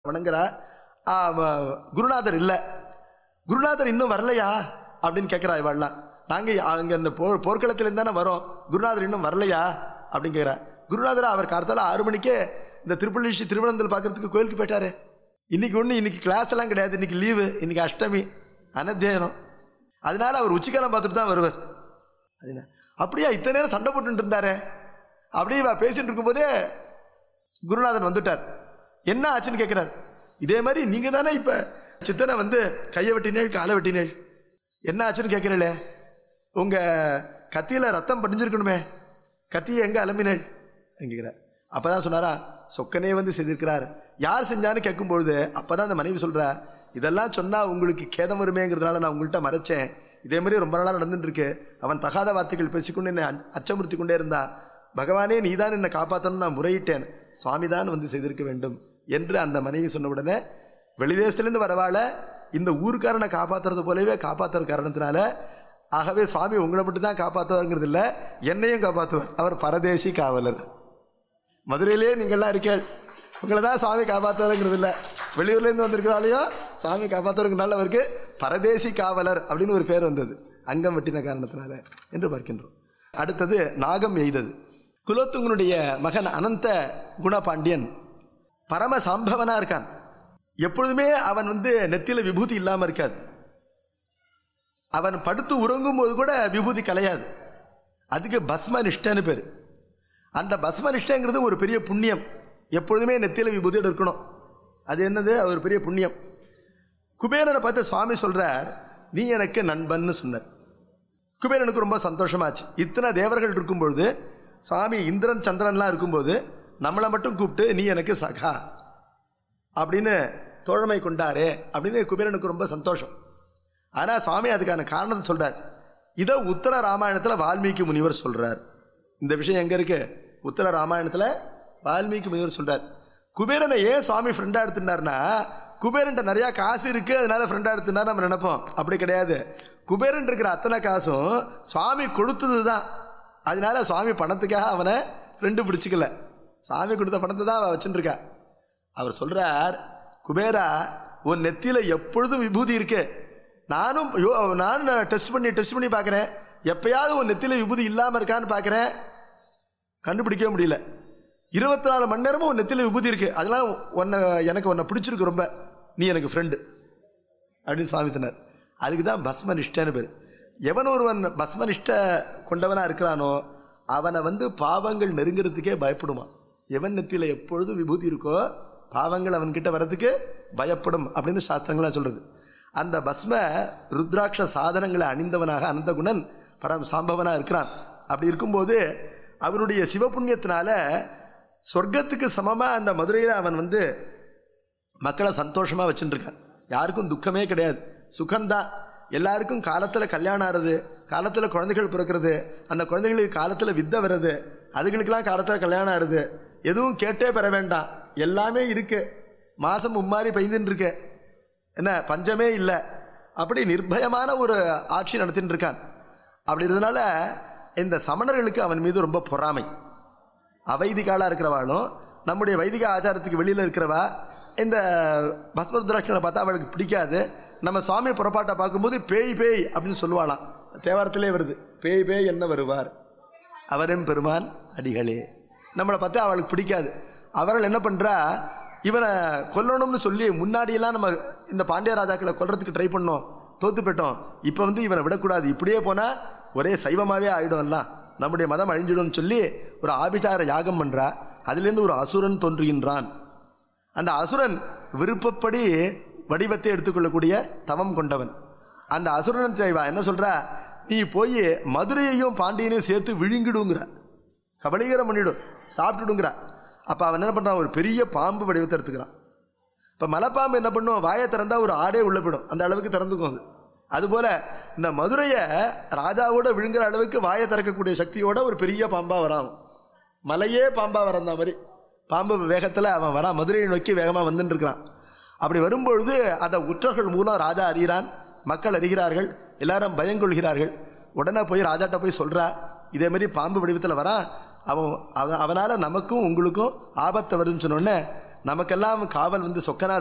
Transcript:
வணங்குறா ஆ, வ- குருநாதர் இல்லை குருநாதர் இன்னும் வரலையா அப்படின்னு கேட்குறா இவாள்லாம் நாங்கள் அங்கே இந்த போர் போர்க்களத்துலேருந்து தானே வரோம் குருநாதர் இன்னும் வரலையா அப்படின்னு கேட்குறா குருநாதர் அவர் காலத்தால் ஆறு மணிக்கே இந்த திருப்பள்ளி திருவனந்தல் பார்க்கறதுக்கு கோயிலுக்கு போயிட்டாரு இன்னைக்கு ஒன்று இன்னைக்கு கிளாஸ் எல்லாம் கிடையாது இன்னைக்கு லீவு இன்னைக்கு அஷ்டமி அனத்தியானம் அதனால அவர் உச்சிக்காலம் பார்த்துட்டு தான் வருவார் அதுனா அப்படியா இத்தனை நேரம் சண்டை போட்டுட்டு இருந்தாரே அப்படியே இவ பேசிட்டு இருக்கும்போதே குருநாதன் வந்துட்டார் என்ன ஆச்சுன்னு கேட்கிறார் இதே மாதிரி நீங்க தானே இப்ப சித்தனை வந்து கையை வெட்டினேள் காலை வெட்டினேள் என்ன ஆச்சுன்னு கேட்கிறீங்களே உங்க கத்தியில ரத்தம் படிஞ்சிருக்கணுமே கத்தியை எங்க அலம்பினேள் கேட்கிறார் அப்பதான் சொன்னாரா சொக்கனே வந்து செய்திருக்கிறார் யார் செஞ்சான்னு கேட்கும்பொழுது அப்பதான் அந்த மனைவி சொல்றா இதெல்லாம் சொன்னா உங்களுக்கு கேதம் வருமேங்கிறதுனால நான் உங்கள்கிட்ட மறைச்சேன் இதே மாதிரி ரொம்ப நாளா நடந்துட்டு இருக்கு அவன் தகாத வார்த்தைகள் பேசிக்கொண்டு என்னை அச்ச- அச்சமுறுத்தி கொண்டே இருந்தா பகவானே நீதான் என்னை காப்பாற்றணும் நான் முறையிட்டேன் சுவாமி தான் வந்து செய்திருக்க வேண்டும் என்று அந்த மனைவி சொன்ன உடனே வெளிதேசத்திலிருந்து வரவாழ இந்த ஊருக்காரனை காப்பாத்துறது போலவே காப்பாத்துற காரணத்தினால ஆகவே சுவாமி உங்களை மட்டும் தான் காப்பாற்றுவாருங்கிறது இல்லை என்னையும் காப்பாற்றுவார் அவர் பரதேசி காவலர் மதுரையிலே நீங்கள்லாம் இருக்கீள் உங்களை தான் சாமி காப்பாற்றுறங்கிறது இல்லை வெளியூர்லேருந்து வந்திருக்கிறதாலையும் சாமி காப்பாற்றுறதுனால அவருக்கு பரதேசி காவலர் அப்படின்னு ஒரு பேர் வந்தது அங்கம் வெட்டின காரணத்தினால என்று பார்க்கின்றோம் அடுத்தது நாகம் எய்தது குலோத்துங்கனுடைய மகன் அனந்த குணபாண்டியன் பரம சாம்பவனா இருக்கான் எப்பொழுதுமே அவன் வந்து நெத்தியில விபூதி இல்லாம இருக்காது அவன் படுத்து உறங்கும் போது கூட விபூதி கலையாது அதுக்கு பஸ்ம நிஷ்டன்னு பேர் அந்த பஸ்ம நிஷ்டைங்கிறது ஒரு பெரிய புண்ணியம் எப்பொழுதுமே நெத்தியில விபூதியோடு இருக்கணும் அது என்னது அது ஒரு பெரிய புண்ணியம் குபேரனை பார்த்து சுவாமி சொல்றார் நீ எனக்கு நண்பன்னு சொன்னார் குபேரனுக்கு ரொம்ப சந்தோஷமாச்சு இத்தனை தேவர்கள் இருக்கும் பொழுது சுவாமி இந்திரன் சந்திரன்லாம் இருக்கும்போது நம்மளை மட்டும் கூப்பிட்டு நீ எனக்கு சகா அப்படின்னு தோழமை கொண்டாரே அப்படின்னு குபேரனுக்கு ரொம்ப சந்தோஷம் ஆனால் சுவாமி அதுக்கான காரணத்தை சொல்றார் இதை உத்தர ராமாயணத்தில் வால்மீகி முனிவர் சொல்றார் இந்த விஷயம் எங்க இருக்கு உத்தர ராமாயணத்தில் வால்மீகி முனிவர் சொல்றார் குபேரனை ஏன் சுவாமி ஃப்ரெண்டாக எடுத்துட்டார்னா குபேரன்ட்ட நிறையா காசு இருக்கு அதனால ஃப்ரெண்டாக எடுத்துனா நம்ம நினைப்போம் அப்படி கிடையாது குபேரன் இருக்கிற அத்தனை காசும் சுவாமி கொடுத்தது தான் அதனால சுவாமி பணத்துக்காக அவனை ஃப்ரெண்டு பிடிச்சிக்கல சுவாமி கொடுத்த பணத்தை தான் அவன் வச்சுட்டு இருக்கா அவர் சொல்றார் குபேரா உன் நெத்தியில எப்பொழுதும் விபூதி இருக்கு நானும் யோ நான் டெஸ்ட் பண்ணி டெஸ்ட் பண்ணி பார்க்குறேன் எப்பயாவது உன் நெத்தியில விபூதி இல்லாமல் இருக்கான்னு பார்க்குறேன் கண்டுபிடிக்கவே முடியல இருபத்தி நாலு மணி நேரமும் உன் நெத்தியில விபூதி இருக்கு அதெல்லாம் உன்னை எனக்கு உன்னை பிடிச்சிருக்கு ரொம்ப நீ எனக்கு ஃப்ரெண்டு அப்படின்னு சுவாமி சொன்னார் அதுக்கு தான் பஸ்ம நிஷ்டன்னு பேர் எவன் ஒருவன் பஸ்ம நிஷ்ட கொண்டவனா இருக்கிறானோ அவனை வந்து பாவங்கள் நெருங்கிறதுக்கே பயப்படுமா எவன் நெத்தியில எப்பொழுதும் விபூதி இருக்கோ பாவங்கள் அவன்கிட்ட வர்றதுக்கு பயப்படும் அப்படின்னு சாஸ்திரங்களாம் சொல்றது அந்த பஸ்ம ருத்ராட்ச சாதனங்களை அணிந்தவனாக அனந்தகுணன் பரம் சாம்பவனா இருக்கிறான் அப்படி இருக்கும்போது அவனுடைய சிவபுண்ணியத்தினால சொர்க்கத்துக்கு சமமா அந்த மதுரையில் அவன் வந்து மக்களை சந்தோஷமா வச்சுட்டு இருக்கான் யாருக்கும் துக்கமே கிடையாது சுகம்தான் எல்லாருக்கும் காலத்துல கல்யாணம் ஆறது காலத்துல குழந்தைகள் பிறக்கிறது அந்த குழந்தைகளுக்கு காலத்துல வித்தை வர்றது அதுகளுக்கெல்லாம் காலத்துல கல்யாணம் ஆறுது எதுவும் கேட்டே பெற வேண்டாம் எல்லாமே இருக்கு மாசம் மும்மாரி பெய்துன்னு இருக்கு என்ன பஞ்சமே இல்லை அப்படி நிர்பயமான ஒரு ஆட்சி நடத்திட்டு இருக்கான் அப்படி இருந்ததுனால இந்த சமணர்களுக்கு அவன் மீது ரொம்ப பொறாமை அவைதிகாலாக இருக்கிறவாளும் நம்முடைய வைதிக ஆச்சாரத்துக்கு வெளியில் இருக்கிறவா இந்த பஸ்மருத்ராட்சங்களை பார்த்தா அவளுக்கு பிடிக்காது நம்ம சுவாமி புறப்பாட்டை பார்க்கும்போது பேய் பேய் அப்படின்னு சொல்லுவாளாம் தேவாரத்திலே வருது பேய் பேய் என்ன வருவார் அவரும் பெருமான் அடிகளே நம்மளை பார்த்தா அவளுக்கு பிடிக்காது அவர்கள் என்ன பண்றா இவனை கொல்லணும்னு சொல்லி முன்னாடியெல்லாம் நம்ம இந்த பாண்டிய ராஜாக்களை கொல்றதுக்கு ட்ரை பண்ணோம் தோத்து போயிட்டோம் இப்போ வந்து இவனை விடக்கூடாது இப்படியே போனா ஒரே சைவமாவே ஆயிடும் எல்லாம் நம்முடைய மதம் அழிஞ்சிடும்னு சொல்லி ஒரு ஆபிசார யாகம் பண்றா அதுலேருந்து ஒரு அசுரன் தோன்றுகின்றான் அந்த அசுரன் விருப்பப்படி வடிவத்தை எடுத்துக்கொள்ளக்கூடிய தவம் கொண்டவன் அந்த அசுரன் இவ என்ன சொல்றா நீ போய் மதுரையையும் பாண்டியனையும் சேர்த்து விழுங்கிடுங்கிற கபலீகரம் பண்ணிடும் சாப்பிட்டுடுங்கிற அப்ப அவன் என்ன பண்றான் ஒரு பெரிய பாம்பு வடிவத்தை எடுத்துக்கிறான் இப்ப மலைப்பாம்பு என்ன பண்ணும் வாயை திறந்தா ஒரு ஆடே உள்ள போயிடும் அந்த அளவுக்கு திறந்துக்கும் அது அதுபோல இந்த மதுரையை ராஜாவோட விழுங்குற அளவுக்கு வாயை திறக்கக்கூடிய சக்தியோட ஒரு பெரிய பாம்பா வரான் மலையே பாம்பா வரந்த மாதிரி பாம்பு வேகத்துல அவன் வரான் மதுரையை நோக்கி வேகமா வந்துட்டு இருக்கிறான் அப்படி வரும்பொழுது அந்த உற்றர்கள் மூலம் ராஜா அறிகிறான் மக்கள் அறிகிறார்கள் எல்லாரும் பயங்கொள்கிறார்கள் உடனே போய் ராஜாட்ட போய் சொல்றா இதே மாதிரி பாம்பு வடிவத்தில் வரான் அவன் அவன் அவனால நமக்கும் உங்களுக்கும் ஆபத்து வருதுன்னு சொன்ன உடனே நமக்கெல்லாம் காவல் வந்து சொக்கநாத